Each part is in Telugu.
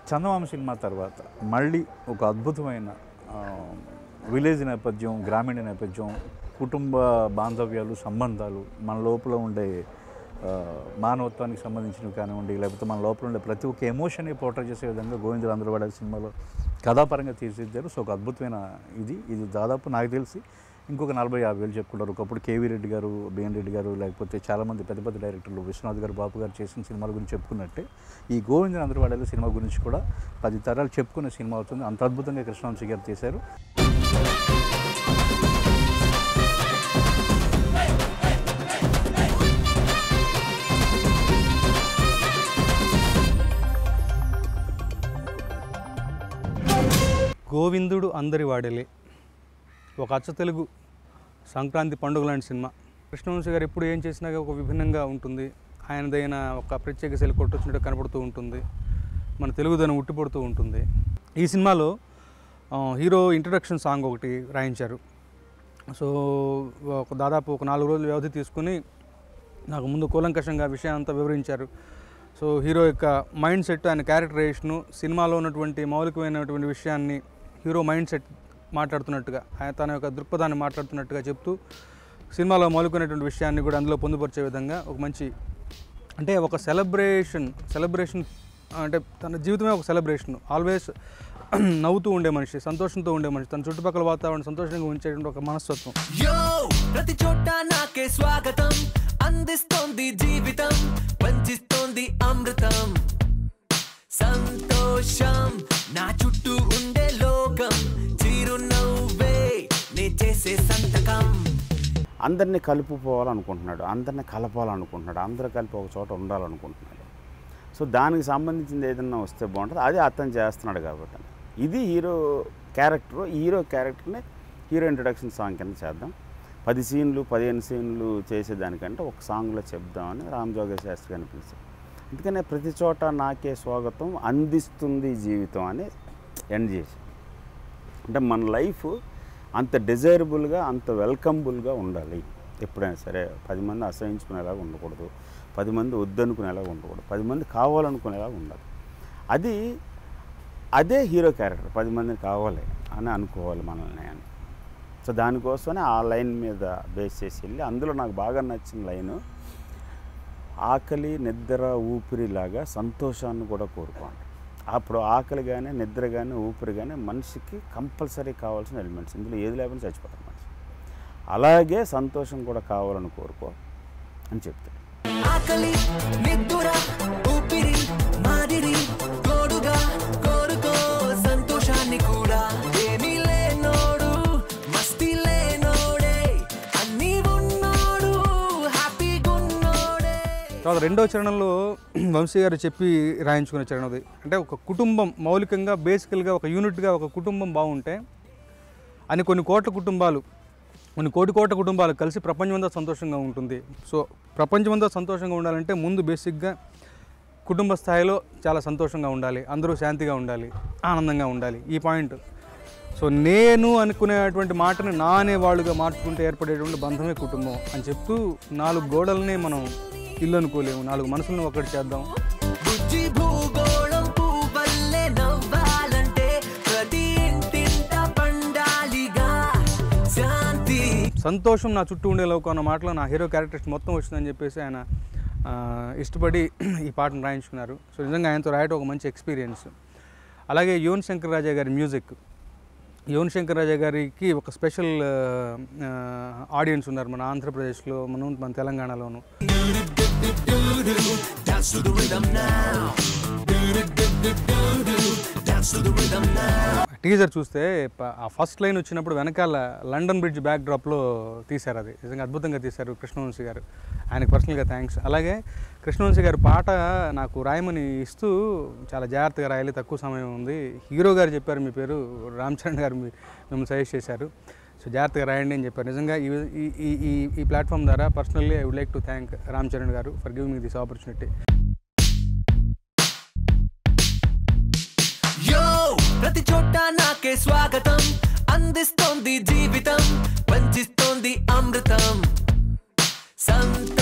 చందమామ సినిమా తర్వాత మళ్ళీ ఒక అద్భుతమైన ఆ, విలేజ్ నేపథ్యం గ్రామీణ నేపథ్యం కుటుంబ బాంధవ్యాలు సంబంధాలు మన లోపల ఉండే ఆ, మానవత్వానికి సంబంధించినవి కానివ్వండి లేకపోతే మన లోపల ఉండే ప్రతి ఒక్క ఎమోషన్ని పోర్ట్రేట్ చేసే విధంగా గోవిందుడు అందరవాడ సినిమాలో కథాపరంగా తీర్చిదిద్దారు సో ఒక అద్భుతమైన ఇది ఇది దాదాపు నాకు తెలిసి ఇంకొక నలభై యాభై వేలు చెప్పుకుంటారు ఒకప్పుడు కేవీ రెడ్డి గారు బిఎన్ రెడ్డి గారు లేకపోతే చాలామంది పెద్ద పెద్ద డైరెక్టర్లు విశ్వనాథ్ గారు బాబు గారు చేసిన సినిమాల గురించి చెప్పుకున్నట్టే ఈ గోవిందన్ అందరవాడలో సినిమా గురించి కూడా పది తరాలు చెప్పుకునే సినిమా అవుతుంది అంత అద్భుతంగా కృష్ణవంశీ గారు తీశారు గోవిందుడు అందరి వాడలే ఒక అచ్చ తెలుగు సంక్రాంతి పండుగ లాంటి సినిమా కృష్ణవంశీ గారు ఎప్పుడు ఏం చేసినా ఒక విభిన్నంగా ఉంటుంది ఆయనదైన ఒక ప్రత్యేక శైలి కొట్టొచ్చినట్టు కనపడుతూ ఉంటుంది మన తెలుగుదనం ఉట్టిపడుతూ ఉంటుంది ఈ సినిమాలో ఆ, హీరో ఇంట్రడక్షన్ సాంగ్ ఒకటి రాయించారు సో ఒక దాదాపు ఒక నాలుగు రోజులు వ్యవధి తీసుకుని నాకు ముందు కూలంకషంగా విషయం అంతా వివరించారు సో హీరో యొక్క మైండ్ సెట్ ఆయన క్యారెక్టరైజేషను సినిమాలో ఉన్నటువంటి మౌలికమైనటువంటి విషయాన్ని హీరో మైండ్ సెట్ మాట్లాడుతున్నట్టుగా ఆయన తన యొక్క దృక్పథాన్ని మాట్లాడుతున్నట్టుగా చెప్తూ సినిమాలో మౌలికమైనటువంటి విషయాన్ని కూడా అందులో పొందుపరిచే విధంగా ఒక మంచి అంటే ఒక సెలబ్రేషన్ సెలబ్రేషన్ అంటే తన జీవితమే ఒక సెలబ్రేషన్ ఆల్వేస్ నవ్వుతూ ఉండే మనిషి సంతోషంతో ఉండే మనిషి తన చుట్టుపక్కల వాతావరణం సంతోషంగా ఉంచేటువంటి ఒక మనస్తత్వం యో ప్రతి చోట నాకే స్వాగతం అందిస్తోంది జీవితం పంచిస్తోంది అమృతం సంతోషం నా చుట్టూ ఉండే లోకం చిరునవ్వే నే చేసే సంతకం అందరినీ కలుపుకోవాలనుకుంటున్నాడు అందరినీ కలపాలనుకుంటున్నాడు అందరూ కలిపి ఒక చోట ఉండాలనుకుంటున్నాడు సో దానికి సంబంధించింది ఏదన్నా వస్తే బాగుంటుంది అది అతను చేస్తున్నాడు కాబట్టి ఇది హీరో క్యారెక్టర్ ఈ హీరో క్యారెక్టర్ని హీరో ఇంట్రడక్షన్ సాంగ్ కింద చేద్దాం పది సీన్లు పదిహేను సీన్లు చేసేదానికంటే ఒక సాంగ్లో చెప్దామని రామ్ జోగేశ్ శాస్త్రి గారిని పిలిచాం అందుకనే ప్రతి చోట నాకే స్వాగతం అందిస్తుంది జీవితం అని ఎండ్ చేసి అంటే మన లైఫ్ అంత డిజైరబుల్గా అంత వెల్కమబుల్గా ఉండాలి ఎప్పుడైనా సరే పది మంది అసహించుకునేలాగా ఉండకూడదు పది మంది వద్దనుకునేలాగా ఉండకూడదు పది మంది కావాలనుకునేలాగా ఉండాలి అది అదే హీరో క్యారెక్టర్ పది మందిని కావాలి అని అనుకోవాలి మనల్ని అని సో దానికోసమే ఆ లైన్ మీద బేస్ చేసి వెళ్ళి అందులో నాకు బాగా నచ్చిన లైను ఆకలి నిద్ర ఊపిరిలాగా సంతోషాన్ని కూడా కోరుకోండి అప్పుడు ఆకలి కానీ నిద్ర కానీ ఊపిరి కానీ మనిషికి కంపల్సరీ కావాల్సిన ఎలిమెంట్స్ ఇందులో ఏది లేకపోతే చచ్చిపోతారు మనిషి అలాగే సంతోషం కూడా కావాలని కోరుకో అని చెప్తాడు ఆకలి నిద్దుర ఊపిరి మాదిరి తోడుగా కోరుకో సంతోషాన్ని కూడా ఏమీ లేనోడు మస్తి లేనోడే అన్నీ ఉన్నోడు హ్యాపీగున్నోడే తర్వాత రెండో చరణంలో వంశీ గారు చెప్పి రాయించుకునే చరణం అది అంటే ఒక కుటుంబం మౌలికంగా బేసికల్గా ఒక యూనిట్గా ఒక కుటుంబం బాగుంటే అని కొన్ని కోట్ల కుటుంబాలు కొన్ని కోటి కోట్ల కుటుంబాలు కలిసి ప్రపంచమంతా సంతోషంగా ఉంటుంది సో ప్రపంచమంతా సంతోషంగా ఉండాలంటే ముందు బేసిక్గా కుటుంబ స్థాయిలో చాలా సంతోషంగా ఉండాలి అందరూ శాంతిగా ఉండాలి ఆనందంగా ఉండాలి ఈ పాయింట్ సో నేను అనుకునేటువంటి మాటని నా అనేవాళ్ళుగా మార్చుకుంటే ఏర్పడేటువంటి బంధమే కుటుంబం అని చెప్తూ నాలుగు గోడల్ని మనం ఇల్లు అనుకోలేము నాలుగు మనసులను ఒకటి చేద్దాం బుజ్జి భూగోళం పువ్వల్లే నవ్వాలంటే ప్రతి ఇంటింట పండాలిగా శాంతి సంతోషం నా చుట్టూ ఉండే లోకం అన్న మాటలో నా హీరో క్యారెక్టర్స్ మొత్తం వచ్చిందని చెప్పేసి ఆయన ఆ, ఇష్టపడి ఈ పాటను రాయించుకున్నారు సో నిజంగా ఆయనతో రాయటం ఒక మంచి ఎక్స్పీరియన్స్ అలాగే యువన్ శంకర్ రాజా గారి మ్యూజిక్ యువన్ శంకర్ రాజా గారికి ఒక స్పెషల్ ఆడియన్స్ ఉన్నారు మన ఆంధ్రప్రదేశ్లో మనం మన తెలంగాణలోను Dance to the rhythm now. Dance to the rhythm now. Teaser చూస్తే ప- ఆ ఫస్ట్ లైన్ వచ్చినప్పుడు వెనకాల లండన్ బ్రిడ్జ్ బ్యాక్ డ్రాప్లో తీశారు అది నిజంగా అద్భుతంగా తీశారు కృష్ణవంశీ గారు ఆయనకు పర్సనల్గా థ్యాంక్స్ అలాగే కృష్ణవంశీ గారు పాట నాకు రాయమని ఇస్తూ చాలా జాగ్రత్తగా రాయాలి తక్కువ సమయం ఉంది హీరో గారు చెప్పారు మీ పేరు రామ్ చరణ్ గారు మీ మిమ్మల్ని సజెస్ట్ చేశారు సో జాగ్రత్తగా రాయండి అని చెప్పారు నిజంగా ఈ ఈ- ఈ ఈ ఈ ప్లాట్ఫామ్ ద్వారా personally I would like to thank Ram Charan garu for giving me this opportunity యో ప్రతి చోట నాకే స్వాగతం అందిస్తోంది జీవితం పంచిస్తోంది అమృతం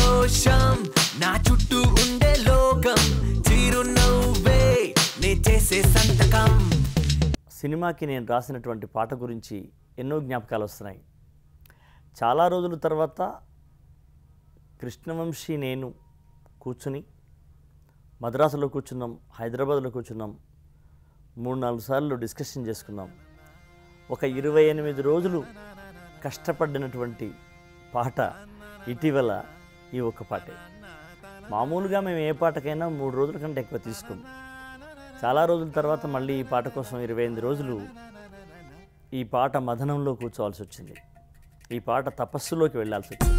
సంతోషం నా చుట్టూ ఉండే లోకం చిరునవ్వే నే చేసే చేసే సంతకం సినిమాకి నేను రాసినటువంటి పాట గురించి ఎన్నో జ్ఞాపకాలు వస్తున్నాయి చాలా రోజుల తర్వాత కృష్ణవంశీ నేను కూర్చుని మద్రాసులో కూర్చున్నాం హైదరాబాద్లో కూర్చున్నాం మూడు నాలుగు సార్లు డిస్కషన్ చేసుకున్నాం ఒక ఇరవై ఎనిమిది రోజులు కష్టపడినటువంటి పాట ఇటీవల ఈ ఒక్క పాటే మామూలుగా మేము ఏ పాటకైనా మూడు రోజుల కంటే ఎక్కువ తీసుకోం చాలా రోజుల తర్వాత మళ్ళీ ఈ పాట కోసం ఇరవై ఎనిమిది రోజులు ఈ పాట మదనంలో కూర్చోవాల్సి వచ్చింది ఈ పాట తపస్సులోకి వెళ్ళాల్సి వచ్చింది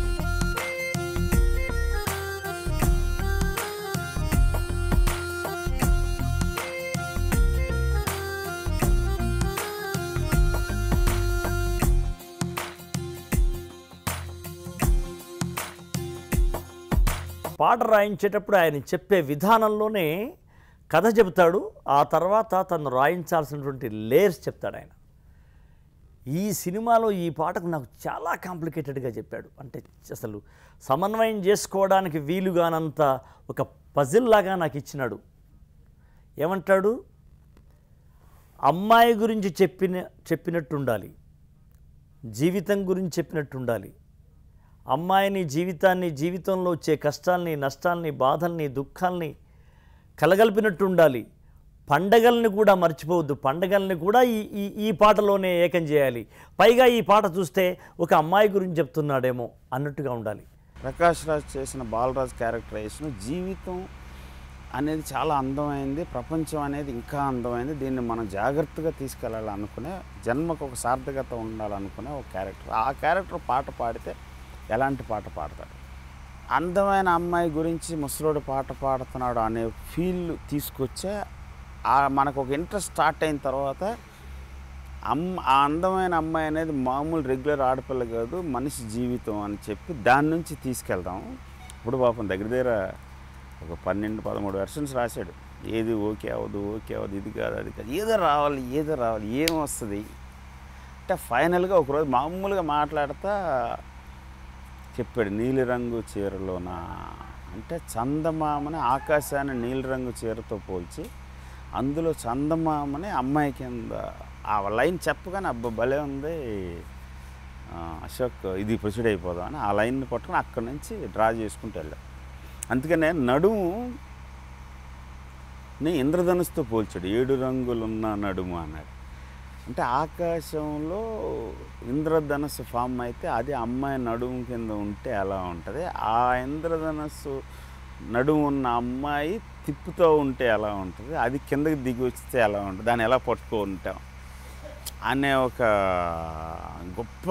పాట రాయించేటప్పుడు ఆయన చెప్పే విధానంలోనే కథ చెబుతాడు ఆ తర్వాత తను రాయించాల్సినటువంటి లేయర్స్ చెప్తాడు ఆయన ఈ సినిమాలో ఈ పాటకు నాకు చాలా కాంప్లికేటెడ్గా చెప్పాడు అంటే అసలు సమన్వయం చేసుకోవడానికి వీలుగానంత ఒక పజిల్ లాగా నాకు ఇచ్చినాడు ఏమంటాడు అమ్మాయి గురించి చెప్పిన చెప్పినట్టు ఉండాలి జీవితం గురించి చెప్పినట్టు ఉండాలి అమ్మాయిని జీవితాన్ని జీవితంలో వచ్చే కష్టాల్ని నష్టాల్ని బాధల్ని దుఃఖాల్ని కలగలిపినట్టు ఉండాలి పండగల్ని కూడా మర్చిపోవద్దు పండగల్ని కూడా ఈ ఈ ఈ పాటలోనే ఏకం చేయాలి పైగా ఈ పాట చూస్తే ఒక అమ్మాయి గురించి చెప్తున్నాడేమో అన్నట్టుగా ఉండాలి ప్రకాష్ రాజ్ చేసిన బాలరాజ్ క్యారెక్టరైజేషన్ జీవితం అనేది చాలా అందమైంది ప్రపంచం అనేది ఇంకా అందమైంది దీన్ని మనం జాగ్రత్తగా తీసుకెళ్ళాలనుకునే జన్మకు ఒక సార్థకత ఉండాలనుకునే ఒక క్యారెక్టర్ ఆ క్యారెక్టర్ పాట పాడితే ఎలాంటి పాట పాడతాడు అందమైన అమ్మాయి గురించి ముసలోడు పాట పాడుతున్నాడు అనే ఫీల్ తీసుకొచ్చే ఆ మనకు ఒక ఇంట్రెస్ట్ స్టార్ట్ అయిన తర్వాత అమ్మ ఆ అందమైన అమ్మాయి అనేది మామూలు రెగ్యులర్ ఆడపిల్ల కాదు మనిషి జీవితం అని చెప్పి దాని నుంచి తీసుకెళ్దాం ఇప్పుడు పాపం దగ్గర దగ్గర ఒక పన్నెండు పదమూడు వెర్షన్స్ రాశాడు ఏది ఓకే అవ్వదు ఓకే అవ్వదు ఇది కాదు అది కాదు ఏదో రావాలి ఏదో రావాలి ఏం వస్తుంది అంటే ఫైనల్గా ఒకరోజు మామూలుగా మాట్లాడుతా చెప్పాడు నీలిరంగు చీరలోన అంటే చందమామని ఆకాశాన్ని నీలిరంగు చీరతో పోల్చి అందులో చందమామని అమ్మాయి కింద ఆ లైన్ చెప్పగానే అబ్బా భలే ఉంది ఆ, అశోక్ ఇది ప్రొసీడ్ అయిపోదాం అని ఆ లైన్ని పట్టుకొని అక్కడి నుంచి డ్రా చేసుకుంటూ వెళ్ళాం అందుకనే నడుము ని ఇంద్రధనుస్తో పోల్చాడు ఏడు రంగులున్న నడుము అన్నాడు అంటే ఆకాశంలో ఇంద్రధనస్సు ఫామ్ అయితే అది అమ్మాయి నడుము కింద ఉంటే ఎలా ఉంటుంది ఆ ఇంద్రధనస్సు నడుము ఉన్న అమ్మాయి తిప్పుతూ ఉంటే ఎలా ఉంటుంది అది కిందకి దిగి వస్తే ఎలా ఉంటుంది దాన్ని ఎలా పట్టుకో ఉంటాం అనే ఒక గొప్ప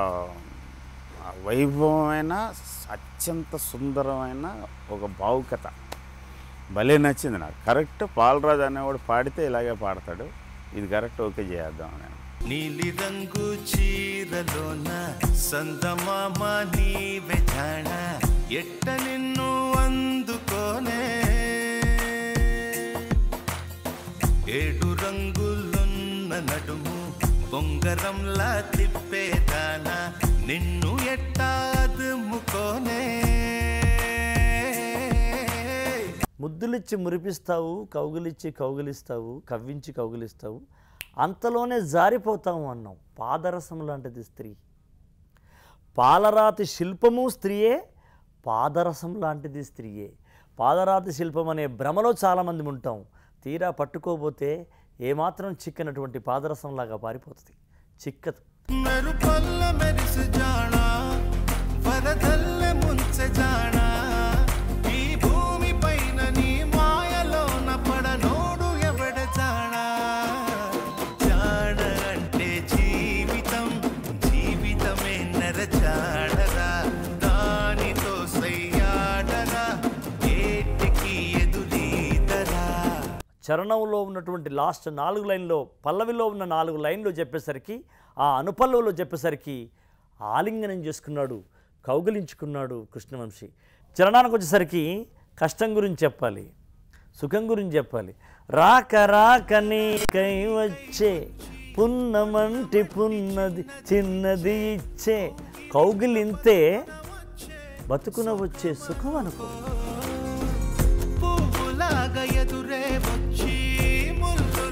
వైభవమైన అత్యంత సుందరమైన ఒక భావుకత భలే నచ్చింది నాకు కరెక్ట్ పాలరాజు అనేవాడు పాడితే ఇలాగే పాడతాడు ఇది కరెక్ట్ ఓకే చేద్దాం నేను నీలి రంగు చీరలోన సందమామ నీవే జాణ ఎట్ట నిన్ను అందుకోనే ఏడు రంగులున్న నడుము బొంగరంలా తిప్పేదాన నిన్ను ఎట్టాదుముకోనే ముద్దులిచ్చి మురిపిస్తావు కౌగిలిచ్చి కౌగిలిస్తావు కవ్వించి కౌగిలిస్తావు అంతలోనే జారిపోతావు అన్నావు పాదరసం లాంటిది స్త్రీ పాలరాతి శిల్పము స్త్రీయే పాదరసం లాంటిది స్త్రీయే పాదరాతి శిల్పం అనే భ్రమలో చాలామంది ఉంటాం తీరా పట్టుకోబోతే ఏమాత్రం చిక్కనటువంటి పాదరసంలాగా పారిపోతుంది చిక్కదు మెరుపల్ల మెరిసి జాణా వరదల్లె ముంచె జాణా ఈ భూమి పైన నీ మాయలోన పడనోడు ఎవడ జాణా జాణ అంటే జీవితం జీవితమే నర జాడరా దానితో సయ్యాడరా ఏటికి ఎదురీదరా చరణంలో ఉన్నటువంటి లాస్ట్ నాలుగు లైన్లో పల్లవిలో ఉన్న నాలుగు లైన్లు చెప్పేసరికి ఆ అనుపల్లవిలో చెప్పేసరికి ఆలింగనం చేసుకున్నాడు కౌగిలించుకున్నాడు కృష్ణవంశీ చరణానికి వచ్చేసరికి కష్టం గురించి చెప్పాలి సుఖం గురించి చెప్పాలి రాక రాక నీకై వచ్చే పున్నమంటి పున్నది చిన్నది ఇచ్చే కౌగిలింతే బతుకున వచ్చే సుఖం అనుకో పువ్వులాగా ఎదురే వచ్చి ముళ్ళు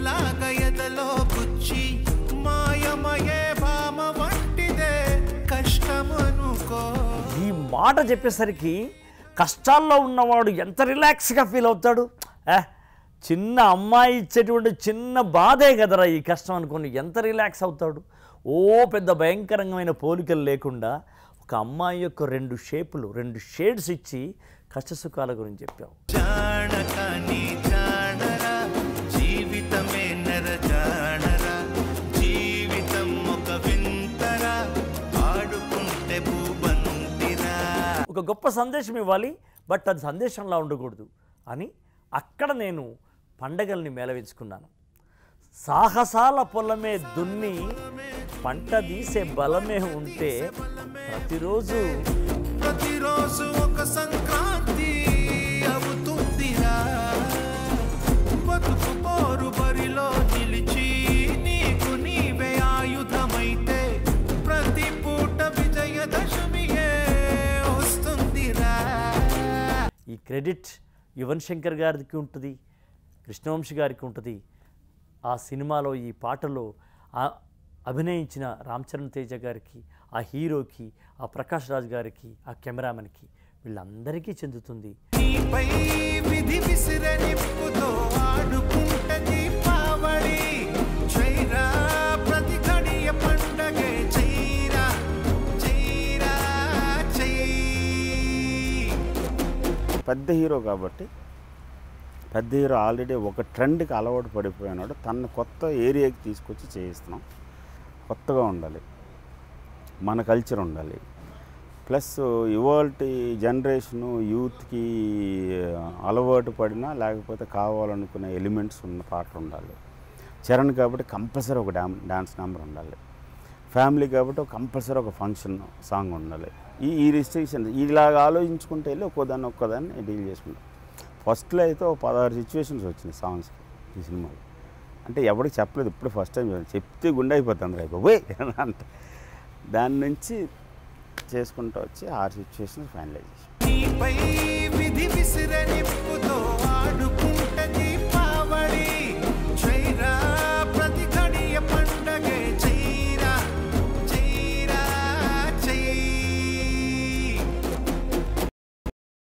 పాట చెప్పేసరికి కష్టాల్లో ఉన్నవాడు ఎంత రిలాక్స్గా ఫీల్ అవుతాడు ఏ చిన్న అమ్మాయి ఇచ్చేటువంటి చిన్న బాధే కదరా ఈ కష్టం అనుకోని ఎంత రిలాక్స్ అవుతాడు ఓ పెద్ద భయంకరమైన పోలికలు లేకుండా ఒక అమ్మాయి యొక్క రెండు షేపులు రెండు షేడ్స్ ఇచ్చి కష్టసుఖాల గురించి చెప్పావు జానకాని జానరా జీవితమే నర జానరా జీవితం ఒక వింతరా ఆడుకుంటే భూబంతిరా ఒక గొప్ప సందేశం ఇవ్వాలి బట్ అది సందేశంలా ఉండకూడదు అని అక్కడ నేను పండగల్ని మేళవించుకున్నాను సాహసాల పొలమే దున్ని పంట తీసే బలమే ఉంటే ప్రతిరోజు ప్రతిరోజు ఒక సంక్రాంతి అవుతుందిరా బతుకు పోరు బరిలో నిలిచి నీకు నీవే ఆయుధమైతే ప్రతి పూట విజయదశమియే వస్తుందిరా ఈ క్రెడిట్ యువన్ శంకర్ గారికి ఉంటుంది కృష్ణవంశీ గారికి ఉంటుంది ఆ సినిమాలో ఈ పాటలో ఆ అభినయించిన రామ్ చరణ్ తేజ గారికి ఆ హీరోకి ఆ ప్రకాష్ రాజ్ గారికి ఆ కెమెరామెన్కి వీళ్ళందరికీ చెందుతుంది నీపై విధి విసిరే నిప్పుతో ఆడుకుంటే దీపావళి చైరా ప్రతి గడియ పండగే చైరా చైరా చై పెద్ద హీరో కాబట్టి పెద్ద హీరో ఆల్రెడీ ఒక ట్రెండ్కి అలవాటు పడిపోయినాడు తను కొత్త ఏరియాకి తీసుకొచ్చి చేయిస్తున్నాం కొత్తగా ఉండాలి మన కల్చర్ ఉండాలి ప్లస్ ఇవాల్టి జనరేషను యూత్కి అలవాటు పడినా లేకపోతే కావాలనుకునే ఎలిమెంట్స్ ఉన్న పాటలు ఉండాలి చరణ్ కాబట్టి కంపల్సరీ ఒక డామ్ డాన్స్ నెంబర్ ఉండాలి ఫ్యామిలీ కాబట్టి ఒక కంపల్సరీ ఒక ఫంక్షన్ సాంగ్ ఉండాలి ఈ ఈ రిస్ట్రిక్షన్ ఇలాగ ఆలోచించుకుంటే వెళ్ళి ఒక్కోదాన్ని ఒక్కోదాన్ని డీల్ చేసుకుంటాం ఫస్ట్లో అయితే ఒక పదహారు సిచ్యువేషన్స్ వచ్చినాయి సాంగ్స్కి ఈ సినిమాలో అంటే ఎవరికి చెప్పలేదు ఇప్పుడు ఫస్ట్ టైం చెప్తే గుండె అయిపోతుంది రేపు పోయి అంటే దాని నుంచి చేసుకుంటూ వచ్చి ఆరు సిచ్యువేషన్స్ ఫైనలైజ్ చేసాం నీపై విధి విసిరే నిప్పుతో ఆడుకుంటే